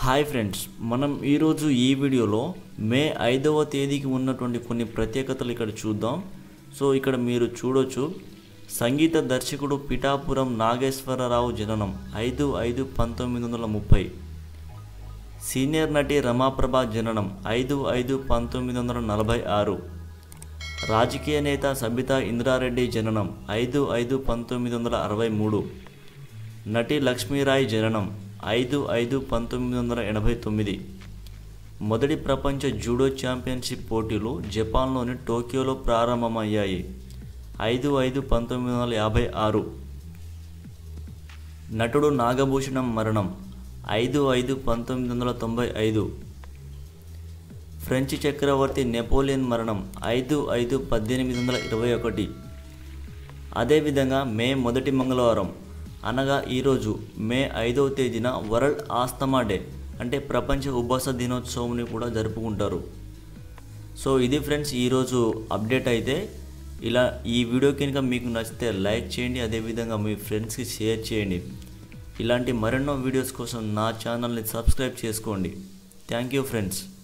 hi friends మనం ఈరోజు ఈ వీడియోలో మే ఐదవ తేదీకి ఉన్నటువంటి కొన్ని ప్రత్యేకతలు ఇక్కడ చూద్దాం సో ఇక్కడ మీరు చూడొచ్చు సంగీత దర్శకుడు పిఠాపురం నాగేశ్వరరావు జననం ఐదు ఐదు పంతొమ్మిది వందల ముప్పై సీనియర్ నటి రమాప్రభ జననం ఐదు ఐదు పంతొమ్మిది వందల నలభై ఆరు రాజకీయ నేత సబితా ఇంద్రారెడ్డి జననం ఐదు ఐదు పంతొమ్మిది వందల అరవై మూడు నటి లక్ష్మీరాయ్ జననం ఐదు ఐదు పంతొమ్మిది వందల ఎనభై తొమ్మిది మొదటి ప్రపంచ జూడో ఛాంపియన్షిప్ పోటీలు జపాన్లోని టోక్యోలో ప్రారంభమయ్యాయి ఐదు ఐదు పంతొమ్మిది వందల యాభై ఆరు నటుడు నాగభూషణం మరణం ఐదు ఐదు పంతొమ్మిది వందల తొంభై ఐదు ఫ్రెంచ్ చక్రవర్తి నెపోలియన్ మరణం ఐదు ఐదు పద్దెనిమిది వందల ఇరవై ఒకటి అదేవిధంగా మే మొదటి మంగళవారం అనగా ఈరోజు మే ఐదవ తేదీన వరల్డ్ ఆస్తమా డే అంటే ప్రపంచ ఉపాస దినోత్సవంని కూడా జరుపుకుంటారు సో ఇది ఫ్రెండ్స్ ఈరోజు అప్డేట్ అయితే ఇలా ఈ వీడియో కనుక మీకు నచ్చితే లైక్ చేయండి అదేవిధంగా మీ ఫ్రెండ్స్కి షేర్ చేయండి ఇలాంటి మరెన్నో వీడియోస్ కోసం నా ఛానల్ని సబ్స్క్రైబ్ చేసుకోండి థ్యాంక్ యూ ఫ్రెండ్స్